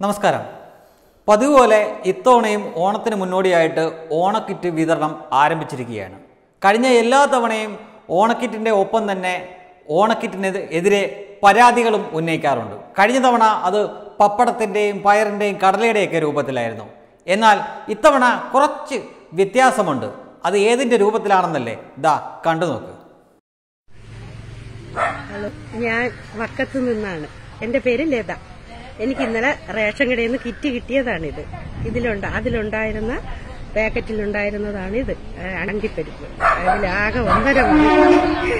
നമസ്കാരം പതിവ് പോലെ ഇത്തവണയും ഓണത്തിന് മുന്നോടിയായിട്ട് ഓണക്കിറ്റ് വിതരണം ആരംഭിച്ചിരിക്കുകയാണ് കഴിഞ്ഞ എല്ലാ തവണയും ഓണക്കിറ്റിൻ്റെ ഒപ്പം തന്നെ ഓണക്കിറ്റിന് എതിരെ പരാതികളും ഉന്നയിക്കാറുണ്ട് കഴിഞ്ഞ തവണ അത് പപ്പടത്തിൻ്റെയും പയറിൻ്റെയും കടലയുടെയൊക്കെ രൂപത്തിലായിരുന്നു എന്നാൽ ഇത്തവണ കുറച്ച് വ്യത്യാസമുണ്ട് അത് ഏതിൻ്റെ രൂപത്തിലാണെന്നല്ലേ ദാ കണ്ടു നോക്ക് ഹലോ ഞാൻ വക്കത്ത് നിന്നാണ് എന്റെ പേര് ലത എനിക്ക് ഇന്നലെ റേഷൻ കടയിൽ നിന്ന് കിറ്റ് കിട്ടിയതാണിത് ഇതിലുണ്ട് അതിലുണ്ടായിരുന്ന പാക്കറ്റിലുണ്ടായിരുന്നതാണ് ഇത് അണ്ടിപ്പരിപ്പ് അതിലാകെ ഒന്നര മണി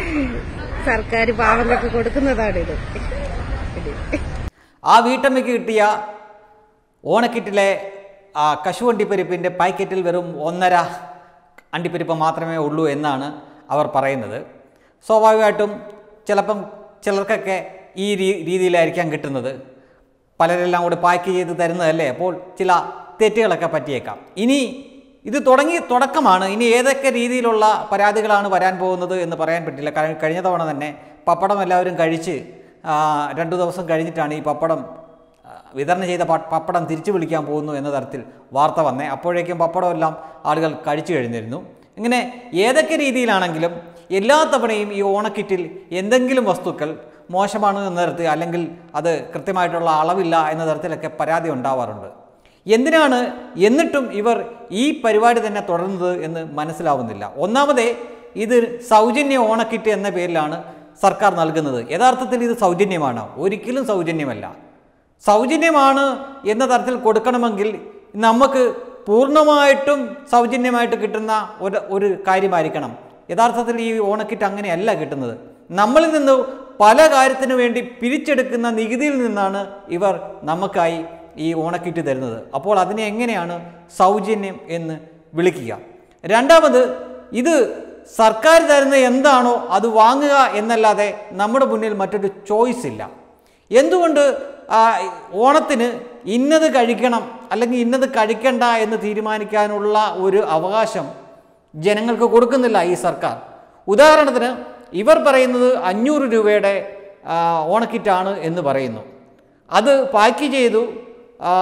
സർക്കാർ പാവങ്ങൾക്ക് കൊടുക്കുന്നതാണിത് ഇത് ആ വീട്ടമ്മയ്ക്ക് കിട്ടിയ ഓണക്കിറ്റിലെ ആ കശുവണ്ടിപ്പരിപ്പിൻ്റെ പാക്കറ്റിൽ വെറും ഒന്നര അണ്ടിപ്പരിപ്പ് മാത്രമേ ഉള്ളൂ എന്നാണ് അവർ പറയുന്നത് സ്വാഭാവികമായിട്ടും ചിലപ്പം ചിലർക്കൊക്കെ ഈ രീ രീതിയിലായിരിക്കാം കിട്ടുന്നത് പലരെല്ലാം കൂടി പാക്ക് ചെയ്ത് തരുന്നതല്ലേ അപ്പോൾ ചില തെറ്റുകളൊക്കെ പറ്റിയേക്കാം ഇനി ഇത് തുടങ്ങി തുടക്കമാണ് ഇനി ഏതൊക്കെ രീതിയിലുള്ള പരാതികളാണ് വരാൻ പോകുന്നത് എന്ന് പറയാൻ പറ്റില്ല കഴി- കഴിഞ്ഞ തവണ തന്നെ പപ്പടം എല്ലാവരും കഴിച്ച് ആ, രണ്ടു ദിവസം കഴിഞ്ഞിട്ടാണ് ഈ പപ്പടം ആ, വിതരണം ചെയ്ത പ- പപ്പടം തിരിച്ചു വിളിക്കാൻ പോകുന്നു എന്ന തരത്തിൽ വാർത്ത വന്നേ അപ്പോഴേക്കും പപ്പടം എല്ലാം ആളുകൾ കഴിച്ചു കഴിഞ്ഞിരുന്നു ഇങ്ങനെ ഏതൊക്കെ രീതിയിലാണെങ്കിലും എല്ലാ തവണയും ഈ ഓണക്കിറ്റിൽ എന്തെങ്കിലും വസ്തുക്കൾ മോശമാണ് എന്ന തരത്തിൽ അല്ലെങ്കിൽ അത് കൃത്യമായിട്ടുള്ള അളവില്ല എന്ന തരത്തിലൊക്കെ പരാതി ഉണ്ടാവാറുണ്ട് എന്തിനാണ് എന്നിട്ടും ഇവർ ഈ പരിപാടി തന്നെ തുടരുന്നത് എന്ന് മനസ്സിലാവുന്നില്ല ഒന്നാമതേ ഇത് സൗജന്യ ഓണക്കിറ്റ് എന്ന പേരിലാണ് സർക്കാർ നൽകുന്നത് യഥാർത്ഥത്തിൽ ഇത് സൗജന്യമാണ് ഒരിക്കലും സൗജന്യമല്ല സൗജന്യമാണ് എന്ന തരത്തിൽ കൊടുക്കണമെങ്കിൽ നമുക്ക് പൂർണ്ണമായിട്ടും സൗജന്യമായിട്ട് കിട്ടുന്ന ഒരു ഒരു കാര്യമായിരിക്കണം യഥാർത്ഥത്തിൽ ഈ ഓണക്കിറ്റ് അങ്ങനെയല്ല കിട്ടുന്നത് നമ്മളിൽ നിന്ന് പല കാര്യത്തിനു വേണ്ടി പിരിച്ചെടുക്കുന്ന നികുതിയിൽ നിന്നാണ് ഇവർ നമുക്കായി ഈ ഓണക്കിറ്റ് തരുന്നത് അപ്പോൾ അതിനെ എങ്ങനെയാണ് സൗജന്യം എന്ന് വിളിക്കുക രണ്ടാമത് ഇത് സർക്കാർ തരുന്ന എന്താണോ അത് വാങ്ങുക എന്നല്ലാതെ നമ്മുടെ മുന്നിൽ മറ്റൊരു ചോയ്സ് ഇല്ല എന്തുകൊണ്ട് ആ, ഓണത്തിന് ഇന്നത് കഴിക്കണം അല്ലെങ്കിൽ ഇന്നത് കഴിക്കണ്ട എന്ന് തീരുമാനിക്കാനുള്ള ഒരു അവകാശം ജനങ്ങൾക്ക് കൊടുക്കുന്നില്ല ഈ സർക്കാർ ഉദാഹരണത്തിന് ഇവർ പറയുന്നത് അഞ്ഞൂറ് രൂപയുടെ ആ, ഓണക്കിറ്റാണ് എന്ന് പറയുന്നു അത് പാക്ക് ചെയ്തു ആ,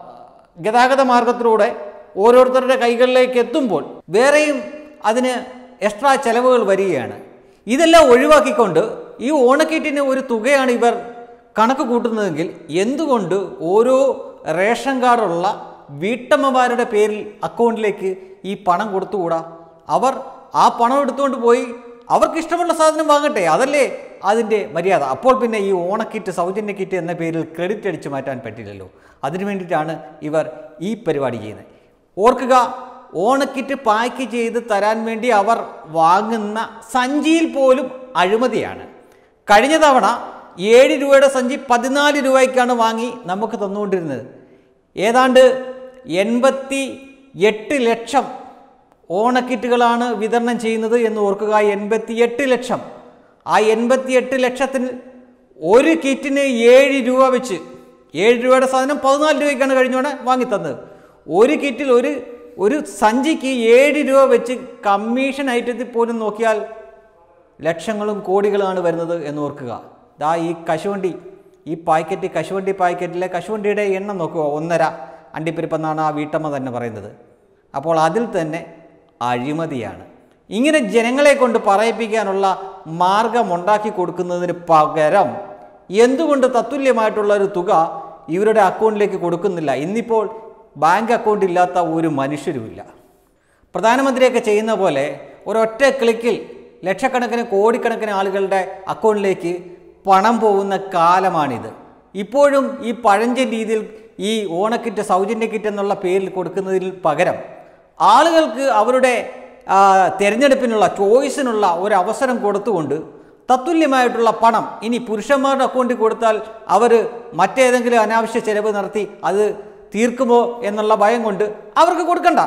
ഗതാഗത മാർഗത്തിലൂടെ ഓരോരുത്തരുടെ കൈകളിലേക്ക് എത്തുമ്പോൾ വേറെയും അതിന് എക്സ്ട്രാ ചെലവുകൾ വരികയാണ് ഇതെല്ലാം ഒഴിവാക്കിക്കൊണ്ട് ഈ ഓണക്കിറ്റിന് ഒരു തുകയാണ് ഇവർ കണക്ക് കൂട്ടുന്നതെങ്കിൽ എന്തുകൊണ്ട് ഓരോ റേഷൻ കാർഡുള്ള വീട്ടമ്മമാരുടെ പേരിൽ അക്കൗണ്ടിലേക്ക് ഈ പണം കൊടുത്തുകൂടാ അവർ ആ പണം എടുത്തുകൊണ്ട് പോയി അവർക്ക് ഇഷ്ടമുള്ള സാധനം വാങ്ങട്ടെ അതല്ലേ അതിൻ്റെ മര്യാദ അപ്പോൾ പിന്നെ ഈ ഓണക്കിറ്റ് സൗജന്യ കിറ്റ് എന്ന പേരിൽ ക്രെഡിറ്റ് അടിച്ചു മാറ്റാൻ പറ്റില്ലല്ലോ അതിനു വേണ്ടിയിട്ടാണ് ഇവർ ഈ പരിപാടി ചെയ്യുന്നത് ഓർക്കുക ഓണക്കിറ്റ് പാക്ക് ചെയ്ത് തരാൻ വേണ്ടി അവർ വാങ്ങുന്ന സഞ്ചിയിൽ പോലും അഴിമതിയാണ് കഴിഞ്ഞ തവണ ഏഴ് രൂപയുടെ സഞ്ചി പതിനാല് രൂപയ്ക്കാണ് വാങ്ങി നമുക്ക് തന്നുകൊണ്ടിരുന്നത് ഏതാണ്ട് എൺപത്തി എട്ട് ലക്ഷം ഓണക്കിറ്റുകളാണ് വിതരണം ചെയ്യുന്നത് എന്ന് ഓർക്കുക എൺപത്തി എട്ട് ലക്ഷം ആ എൺപത്തി എട്ട് ലക്ഷത്തിന് ഒരു കിറ്റിന് ഏഴ് രൂപ വെച്ച് ഏഴ് രൂപയുടെ സാധനം പതിനാല് രൂപയ്ക്കാണ് കഴിഞ്ഞോടെ വാങ്ങിത്തന്നത് ഒരു കിറ്റിൽ ഒരു ഒരു സഞ്ചിക്ക് ഏഴ് രൂപ വെച്ച് കമ്മീഷൻ ഐറ്റത്തിൽ പോലും നോക്കിയാൽ ലക്ഷങ്ങളും കോടികളാണ് വരുന്നത് എന്ന് ഓർക്കുക ദാ ഈ കശുവണ്ടി ഈ പാക്കറ്റ് കശുവണ്ടി പാക്കറ്റിലെ കശുവണ്ടിയുടെ എണ്ണം നോക്കുക ഒന്നര അണ്ടിപ്പരിപ്പെന്നാണ് ആ വീട്ടമ്മ തന്നെ പറയുന്നത് അപ്പോൾ അതിൽ തന്നെ അഴിമതിയാണ് ഇങ്ങനെ ജനങ്ങളെ കൊണ്ട് പറയിപ്പിക്കാനുള്ള മാർഗമുണ്ടാക്കി കൊടുക്കുന്നതിന് പകരം എന്തുകൊണ്ട് തത്തുല്യമായിട്ടുള്ള ഒരു തുക ഇവരുടെ അക്കൗണ്ടിലേക്ക് കൊടുക്കുന്നില്ല ഇന്നിപ്പോൾ ബാങ്ക് അക്കൗണ്ട് ഇല്ലാത്ത ഒരു മനുഷ്യരുമില്ല പ്രധാനമന്ത്രിയൊക്കെ ചെയ്യുന്ന പോലെ ഒരൊറ്റ ക്ലിക്കിൽ ലക്ഷക്കണക്കിന് കോടിക്കണക്കിന് ആളുകളുടെ അക്കൗണ്ടിലേക്ക് പണം പോകുന്ന കാലമാണിത് ഇപ്പോഴും ഈ പഴഞ്ചൻ രീതിയിൽ ഈ ഓണക്കിറ്റ് സൗജന്യ കിറ്റ് എന്നുള്ള പേരിൽ കൊടുക്കുന്നതിൽ പകരം ആളുകൾക്ക് അവരുടെ ആ, തിരഞ്ഞെടുപ്പിനുള്ള ചോയ്സിനുള്ള ഒരു അവസരം കൊടുത്തുകൊണ്ട് തത്തുല്യമായിട്ടുള്ള പണം ഇനി പുരുഷന്മാരുടെ അക്കൗണ്ടിൽ കൊടുത്താൽ അവർ മറ്റേതെങ്കിലും അനാവശ്യ ചെലവ് നടത്തി അത് തീർക്കുമോ എന്നുള്ള ഭയം കൊണ്ട് അവർക്ക് കൊടുക്കണ്ട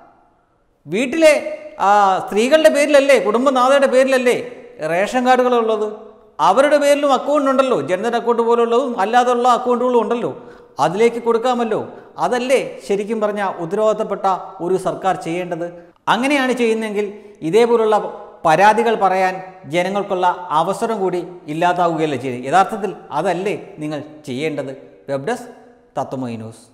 വീട്ടിലെ ആ, സ്ത്രീകളുടെ പേരിലല്ലേ കുടുംബനാഥയുടെ പേരിലല്ലേ റേഷൻ കാർഡുകളുള്ളത് അവരുടെ പേരിലും അക്കൗണ്ട് ഉണ്ടല്ലോ ജനധൻ അക്കൗണ്ട് പോലുള്ളതും അല്ലാതെയുള്ള അക്കൗണ്ടുകളും ഉണ്ടല്ലോ അതിലേക്ക് കൊടുക്കാമല്ലോ അതല്ലേ ശരിക്കും പറഞ്ഞാൽ ഉത്തരവാദിത്തപ്പെട്ട ഒരു സർക്കാർ ചെയ്യേണ്ടത് അങ്ങനെയാണ് ചെയ്യുന്നതെങ്കിൽ ഇതേപോലുള്ള പരാതികൾ പറയാൻ ജനങ്ങൾക്കുള്ള അവസരം കൂടി ഇല്ലാതാവുകയല്ലേ ചെയ്ത് യഥാർത്ഥത്തിൽ അതല്ലേ നിങ്ങൾ ചെയ്യേണ്ടത് വെബ് ഡെസ്ക് തത്വമൈ ന്യൂസ്